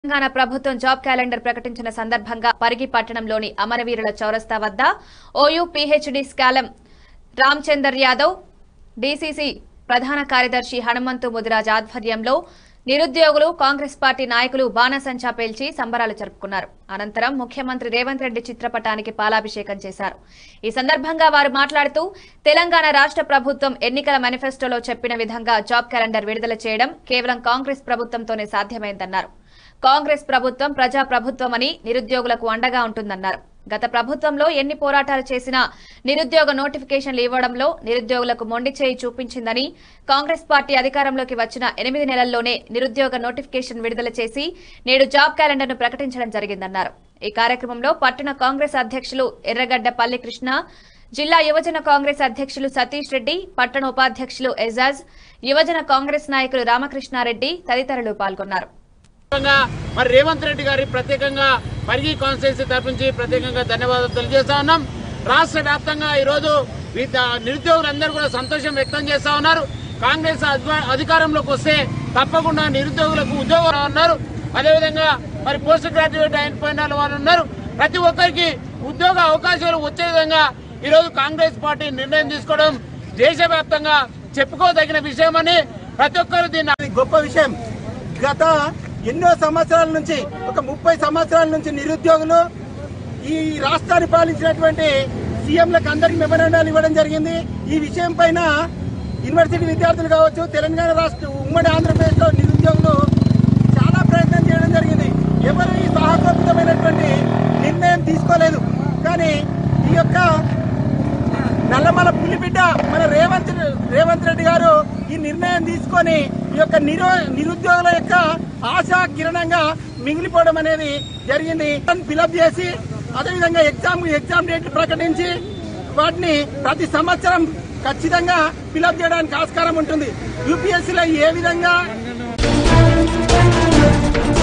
తెలంగాణ ప్రభుత్వం job calendar ప్రకటించిన సందర్భంగా పరిగి పట్టణంలోని అమరవీరుల చౌరస్తా వద్ద OU PhD scholar Ramachandar Yadav DCC ప్రధాన కార్యదర్శి హనుమంతు ముదిరాజ్ ఆధ్వర్యంలో నిరుద్యోగులు కాంగ్రెస్ పార్టీ నాయకులు బాణసంచా పేల్చి సంబరాలు జరుపుకున్నారు అనంతరం ముఖ్యమంత్రి రేవంత్ రెడ్డి చిత్రపటానికి పాలాభిషేకం చేశారు ఈ సందర్భంగా వారు మాట్లాడుతూ తెలంగాణ రాష్ట్ర ప్రభుత్వం ఎన్నికల మేనిఫెస్టోలో చెప్పిన విధంగా జాబ్ క్యాలెండర్ విడుదల చేయడం కేవలం కాంగ్రెస్ ప్రభుత్వంతోనే సాధ్యమైందన్నారు కాంగ్రెస్ ప్రభుత్వం ప్రజా ప్రభుత్వమని నిరుద్యోగులకు అండగా ఉంటుందన్నారు గత ప్రభుత్వంలో ఎన్ని పోరాటాలు చేసినా నిరుద్యోగ నోటిఫికేషన్లు ఇవ్వడంలో నిరుద్యోగులకు మొండి చేయి చూపించిందని కాంగ్రెస్ పార్టీ అధికారంలోకి వచ్చిన ఎనిమిది నెలల్లోనే నిరుద్యోగ నోటిఫికేషన్ విడుదల చేసి నేడు జాబ్ క్యాలెండర్ను ప్రకటించడం జరిగిందన్నారు ఈ కార్యక్రమంలో పట్టణ కాంగ్రెస్ అధ్యక్షులు ఎర్రగడ్డ పల్లి కృష్ణ జిల్లా యువజన కాంగ్రెస్ అధ్యక్షులు సతీష్ రెడ్డి పట్టణ ఉపాధ్యక్షులు ఎజాజ్ యువజన కాంగ్రెస్ నాయకులు రామకృష్ణారెడ్డి తదితరులు పాల్గొన్నారు సందర్భంగా మరి రేవంత్ రెడ్డి గారి ప్రత్యేకంగా పరిగి కాన్స్టిట్యున్సీ తరపు నుంచి ప్రత్యేకంగా ధన్యవాదాలు తెలియజేస్తా ఉన్నాం రాష్ట్ర వ్యాప్తంగా ఈరోజు విద్య- నిరుద్యోగులందరూ కూడా సంతోషం వ్యక్తం చేస్తా ఉన్నారు కాంగ్రెస్ అధివ- అధికారంలోకి వస్తే తప్పకుండా నిరుద్యోగులకు ఉద్యోగాలు ఉన్నారు అదేవిధంగా మరి పోస్ట్ గ్రాడ్యుయేట్ అయిపోయిన వాళ్ళు ఉన్నారు ప్రతి ఒక్కరికి ఉద్యోగ అవకాశాలు వచ్చే విధంగా ఈరోజు కాంగ్రెస్ పార్టీ నిర్ణయం తీసుకోవడం దేశవ్యాప్తంగా చెప్పుకోదగిన విషయమని ప్రతి ఒక్కరు దీన్ని ఇది గొప్ప విషయం గత ఎన్నో సంవత్సరాల నుంచి ఒక ముప్పై సంవత్సరాల నుంచి నిరుద్యోగులు ఈ రాష్ట్రాన్ని పాలించినటువంటి సీఎంలకు అందరికి మెమరాండాలు ఇవ్వడం జరిగింది ఈ విషయం పైన యూనివర్సిటీ విద్యార్థులు కావచ్చు తెలంగాణ రాష్ట్ర ఉమ్మడి ఆంధ్రప్రదేశ్ లో నిరుద్యోగులు చాలా ప్రయత్నం చేయడం జరిగింది ఎవరు ఈ సాహసోపితమైనటువంటి నిర్ణయం తీసుకోలేదు కానీ ఈ యొక్క నల్లమల పులిబిడ్డ మన రేవంత్ రేవంత్ రెడ్డి గారు ఈ నిర్ణయం తీసుకొని ఈ యొక్క నిరో నిరుద్యోగుల యొక్క ఆశా కిరణంగా మిగిలిపోవడం అనేది జరిగింది ఫిలప్ చేసి అదేవిధంగా ఎగ్జామ్ ఎగ్జామ్ డేట్ ప్రకటించి వాటిని ప్రతి సంవత్సరం ఖచ్చితంగా ఫిలప్ చేయడానికి ఆస్కారం ఉంటుంది యూపీఎస్సీలో ఏ విధంగా